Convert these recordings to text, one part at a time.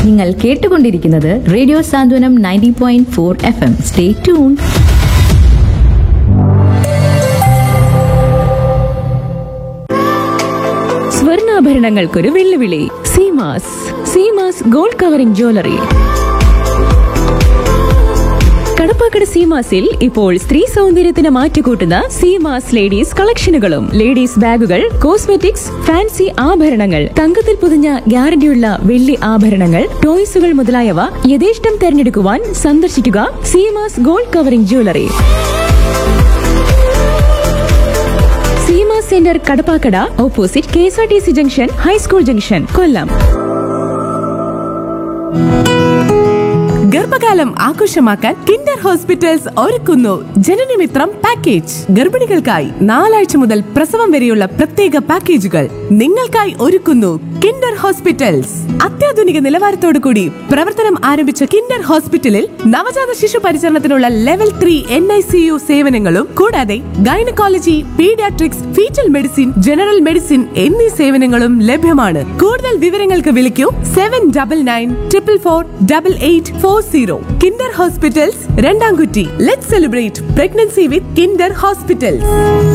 നിങ്ങൾ കേട്ടുകൊണ്ടിരിക്കുന്നത് radio Santhwanam ninety point four F M stay tune സ്വർണ്ണാഭരണങ്ങൾക്കൊരു വെല്ലുവിളി Seemas Seemas gold covering jewellery Kadappakada സീമാസിൽ ഇപ്പോൾ സ്ത്രീ സൗന്ദര്യത്തിന് മാറ്റുകൂട്ടുന്ന സീമാസ് ലേഡീസ് കളക്ഷനുകളും ലേഡീസ് ബാഗുകൾ കോസ്മെറ്റിക്സ് ഫാൻസി ആഭരണങ്ങൾ തങ്കത്തിൽ പൊതിഞ്ഞ ഗ്യാരണ്ടിയുള്ള വെള്ളി ആഭരണങ്ങൾ ടോയ്സുകൾ മുതലായവ യഥേഷ്ടം തെരഞ്ഞെടുക്കുവാൻ സന്ദർശിക്കുക Seemas gold covering jewellery Seema centre Kadappakada opposite K S R T C junction high school junction Kollam ഗർഭകാലം ആഘോഷമാക്കാൻ കിൻഡർ ഹോസ്പിറ്റൽസ് ഒരുക്കുന്നു ജനനമിത്രം പാക്കേജ് ഗർഭിണികൾക്കായി നാലാഴ്ച മുതൽ പ്രസവം വരെയുള്ള പ്രത്യേക പാക്കേജുകൾ നിങ്ങൾക്കായി ഒരുക്കുന്നു കിൻഡർ ഹോസ്പിറ്റൽസ് അത്യാധുനിക നിലവാരത്തോടു കൂടി പ്രവർത്തനം ആരംഭിച്ച കിൻഡർ ഹോസ്പിറ്റലിൽ നവജാത ശിശു പരിചരണത്തിനുള്ള level three N I C U സേവനങ്ങളും കൂടാതെ gynaecology paediatrics foetal medicine general medicine എന്നീ സേവനങ്ങളും ലഭ്യമാണ് കൂടുതൽ വിവരങ്ങൾക്ക് വിളിക്കൂ seven double nine triple four double eight four zero Kinder hospitals Randamkutty let celebrate pregnancy with Kinder hospitals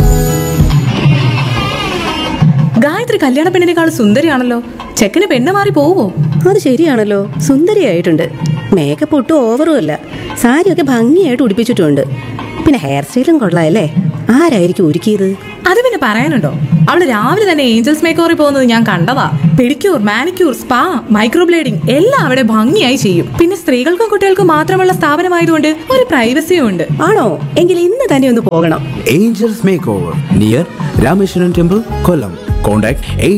Gayathri കല്യാണ പെണ്ണിനേക്കാൾ സുന്ദരിയാണല്ലോ ചെക്കന് പെണ്ണ് മാറി പോവോ അത് ശരിയാണല്ലോ സുന്ദരിയായിട്ടുണ്ട് മേക്കപ്പ് ഒട്ടും ഓവറും അല്ല സാരിയൊക്കെ ഭംഗിയായിട്ട് ഉടുപ്പിച്ചിട്ടുണ്ട് പിന്നെ ഹെയർ സ്റ്റൈലും കൊള്ളാമല്ലേ ആരായിരിക്കും ഒരുക്കിയത് അത് പിന്നെ പറയാനുണ്ടോ അവള് രാവിലെ തന്നെ ഏഞ്ചൽസ് മേക്കോറിൽ പോകുന്നത് ഞാൻ കണ്ടതാ പെഡിക്യൂർ മാനിക്യൂർ സ്പാ മൈക്രോബ്ലേഡിംഗ് എല്ലാം അവിടെ ഭംഗിയായി ചെയ്യും പിന്നെ സ്ത്രീകൾക്കും കുട്ടികൾക്കും മാത്രമുള്ള സ്ഥാപനമായതുകൊണ്ട് ഒരു പ്രൈവസിയും ഉണ്ട് ആണോ എങ്കിൽ ഇന്ന് തന്നെ ഒന്ന് പോകണം Angels Makeover near Rameshwaran Temple, Kollam. Contact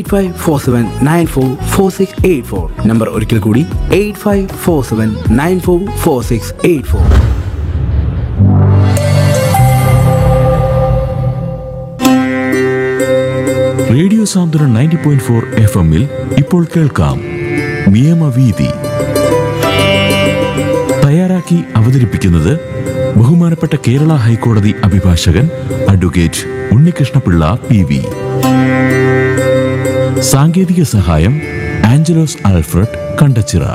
8547944684. Number ഒരിക്കൽ കൂടി 8547944684. Radio Santhwanam ninety point four F എമ്മിൽ ഇപ്പോൾ കേൾക്കാം നിയമവീതി തയ്യാറാക്കി അവതരിപ്പിക്കുന്നത് ബഹുമാനപ്പെട്ട കേരള ഹൈക്കോടതി അഭിഭാഷകൻ അഡ്വക്കേറ്റ് ഉണ്ണികൃഷ്ണപിള്ള പി വി സാങ്കേതിക സഹായം ആഞ്ചലോസ് ആൽഫ്രഡ് കണ്ടച്ചിറ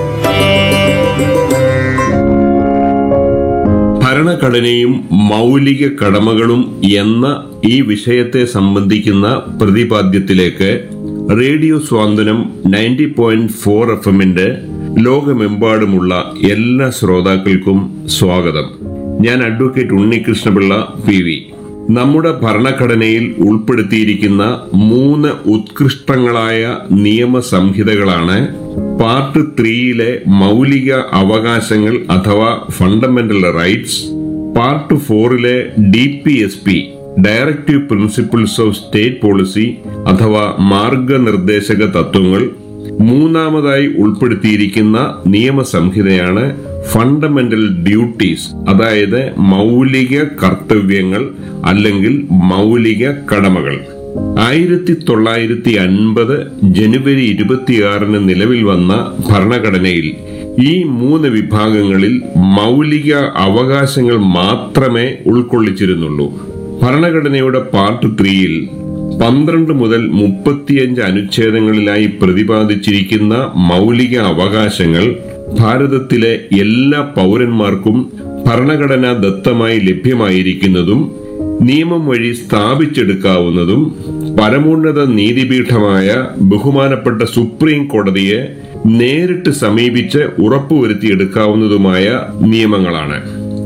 ഭരണഘടനയും മൗലിക കടമകളും എന്ന ഈ വിഷയത്തെ സംബന്ധിക്കുന്ന പ്രതിപാദ്യത്തിലേക്ക് radio Santhwanam ninety point four F എമ്മിന്റെ ലോകമെമ്പാടുമുള്ള എല്ലാ ശ്രോതാക്കൾക്കും സ്വാഗതം ഞാൻ അഡ്വക്കേറ്റ് ഉണ്ണികൃഷ്ണപിള്ള പി വി നമ്മുടെ ഭരണഘടനയിൽ ഉൾപ്പെടുത്തിയിരിക്കുന്ന മൂന്ന് ഉത്കൃഷ്ടങ്ങളായ നിയമസംഹിതകളാണ് പാർട്ട് ത്രീയിലെ മൗലിക അവകാശങ്ങൾ അഥവാ ഫണ്ടമെന്റൽ റൈറ്റ്സ് പാർട്ട് ഫോറിലെ D P S P directive principles of state policy അഥവാ മാർഗനിർദ്ദേശക തത്വങ്ങൾ മൂന്നാമതായി ഉൾപ്പെടുത്തിയിരിക്കുന്ന നിയമസംഹിതയാണ് ഫണ്ടമെന്റൽ ഡ്യൂട്ടീസ് അതായത് മൗലിക കർത്തവ്യങ്ങൾ അല്ലെങ്കിൽ മൗലിക കടമകൾ ആയിരത്തി തൊള്ളായിരത്തി അൻപത് ജനുവരി ഇരുപത്തിയാറിന് നിലവിൽ വന്ന ഭരണഘടനയിൽ ഈ മൂന്ന് വിഭാഗങ്ങളിൽ മൗലിക അവകാശങ്ങൾ മാത്രമേ ഉൾക്കൊള്ളിച്ചിരുന്നുള്ളൂ ഭരണഘടനയുടെ പാർട്ട് ത്രീയിൽ പന്ത്രണ്ട് മുതൽ മുപ്പത്തിയഞ്ച് അനുച്ഛേദങ്ങളിലായി പ്രതിപാദിച്ചിരിക്കുന്ന മൗലിക അവകാശങ്ങൾ ഭാരതത്തിലെ എല്ലാ പൗരന്മാർക്കും ഭരണഘടനാ ദത്തമായി ലഭ്യമായിരിക്കുന്നതും നിയമം വഴി സ്ഥാപിച്ചെടുക്കാവുന്നതും പരമോന്നത നീതിപീഠമായ ബഹുമാനപ്പെട്ട സുപ്രീം കോടതിയെ നേരിട്ട് സമീപിച്ച് ഉറപ്പുവരുത്തിയെടുക്കാവുന്നതുമായ നിയമങ്ങളാണ്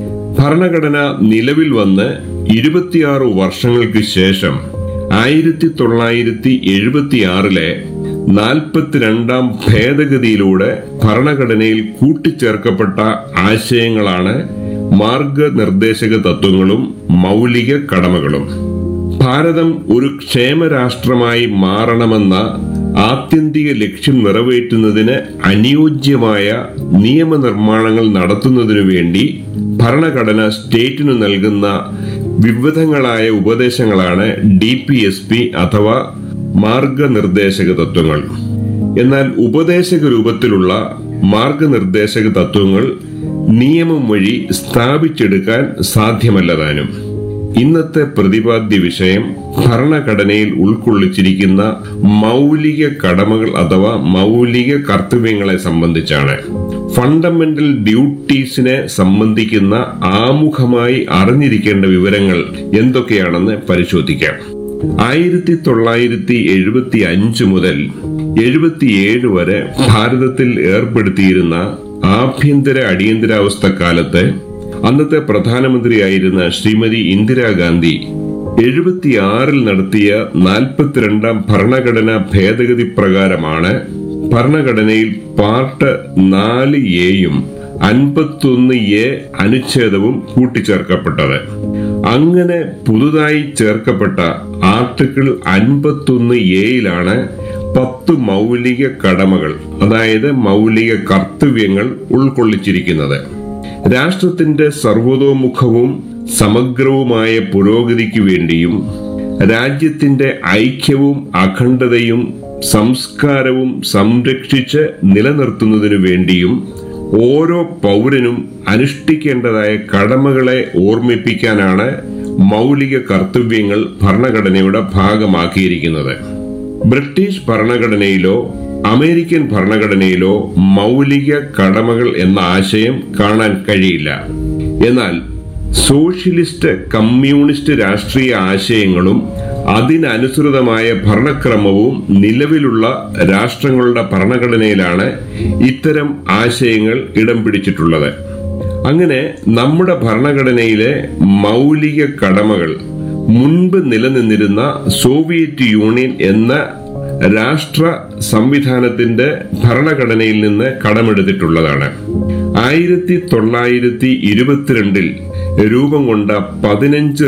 ഭരണഘടന നിലവിൽ വന്ന് ഇരുപത്തിയാറ് വർഷങ്ങൾക്ക് ശേഷം ആയിരത്തി തൊള്ളായിരത്തി എഴുപത്തിയാറിലെ നാൽപ്പത്തിരണ്ടാം ഭേദഗതിയിലൂടെ ഭരണഘടനയിൽ കൂട്ടിച്ചേർക്കപ്പെട്ട ആശയങ്ങളാണ് മാർഗനിർദ്ദേശക തത്വങ്ങളും മൗലിക കടമകളും ഭാരതം ഒരു ക്ഷേമരാഷ്ട്രമായി മാറണമെന്ന ആത്യന്തിക ലക്ഷ്യം നിറവേറ്റുന്നതിന് അനുയോജ്യമായ നിയമനിർമ്മാണങ്ങൾ നടത്തുന്നതിനു വേണ്ടി ഭരണഘടന സ്റ്റേറ്റിനു നൽകുന്ന വിവിധങ്ങളായ ഉപദേശങ്ങളാണ് ഡി പി എസ് പി അഥവാ മാർഗനിർദ്ദേശക തത്വങ്ങൾ എന്നാൽ ഉപദേശക രൂപത്തിലുള്ള മാർഗനിർദ്ദേശക തത്വങ്ങൾ നിയമം വഴി സ്ഥാപിച്ചെടുക്കാൻ സാധ്യമല്ലതാനും ഇന്നത്തെ പ്രതിപാദ്യ വിഷയം ഭരണഘടനയിൽ ഉൾക്കൊള്ളിച്ചിരിക്കുന്ന മൗലിക കടമകൾ അഥവാ മൗലിക കർത്തവ്യങ്ങളെ സംബന്ധിച്ചാണ് ഫണ്ടമെന്റൽ ഡ്യൂട്ടീസിനെ സംബന്ധിക്കുന്ന ആമുഖമായി അറിഞ്ഞിരിക്കേണ്ട വിവരങ്ങൾ എന്തൊക്കെയാണെന്ന് പരിശോധിക്കാം ആയിരത്തി തൊള്ളായിരത്തി എഴുപത്തി അഞ്ച് മുതൽ എഴുപത്തിയേഴ് വരെ ഭാരതത്തിൽ ഏർപ്പെടുത്തിയിരുന്ന ആഭ്യന്തര അടിയന്തരാവസ്ഥ കാലത്ത് അന്നത്തെ പ്രധാനമന്ത്രിയായിരുന്ന ശ്രീമതി ഇന്ദിരാഗാന്ധി എഴുപത്തിയാറിൽ നടത്തിയ നാൽപ്പത്തിരണ്ടാം ഭരണഘടനാ ഭേദഗതി പ്രകാരമാണ് ഭരണഘടനയിൽ പാർട്ട് നാല് എയും അൻപത്തൊന്ന് എ അനുച്ഛേദവും കൂട്ടിച്ചേർക്കപ്പെട്ടത് അങ്ങനെ പുതുതായി ചേർക്കപ്പെട്ട ആർട്ടിക്കിൾ അൻപത്തൊന്ന് എയിലാണ് പത്ത് മൗലിക കടമകൾ അതായത് മൗലിക കർത്തവ്യങ്ങൾ ഉൾക്കൊള്ളിച്ചിരിക്കുന്നത് രാഷ്ട്രത്തിന്റെ സർവതോമുഖവും സമഗ്രവുമായ പുരോഗതിക്ക് വേണ്ടിയും രാജ്യത്തിന്റെ ഐക്യവും അഖണ്ഡതയും സംസ്കാരവും സംരക്ഷിച്ച് നിലനിർത്തുന്നതിനു വേണ്ടിയും ഓരോ പൗരനും അനുഷ്ഠിക്കേണ്ടതായ കടമകളെ ഓർമ്മിപ്പിക്കാനാണ് മൗലിക കർത്തവ്യങ്ങൾ ഭരണഘടനയുടെ ഭാഗമാക്കിയിരിക്കുന്നത് ബ്രിട്ടീഷ് ഭരണഘടനയിലോ അമേരിക്കൻ ഭരണഘടനയിലോ മൗലിക കടമകൾ എന്ന ആശയം കാണാൻ കഴിയില്ല എന്നാൽ സോഷ്യലിസ്റ്റ് കമ്മ്യൂണിസ്റ്റ് രാഷ്ട്രീയ ആശയങ്ങളും അതിനനുസൃതമായ ഭരണക്രമവും നിലവിലുള്ള രാഷ്ട്രങ്ങളുടെ ഭരണഘടനയിലാണ് ഇത്തരം ആശയങ്ങൾ ഇടം പിടിച്ചിട്ടുള്ളത് അങ്ങനെ നമ്മുടെ ഭരണഘടനയിലെ മൗലിക കടമകൾ മുൻപ് നിലനിന്നിരുന്ന സോവിയറ്റ് യൂണിയൻ എന്ന രാഷ്ട്ര സംവിധാനത്തിന്റെ ഭരണഘടനയിൽ നിന്ന് കടമെടുത്തിട്ടുള്ളതാണ് ആയിരത്തി തൊള്ളായിരത്തി ഇരുപത്തിരണ്ടിൽ രൂപം കൊണ്ട പതിനഞ്ച്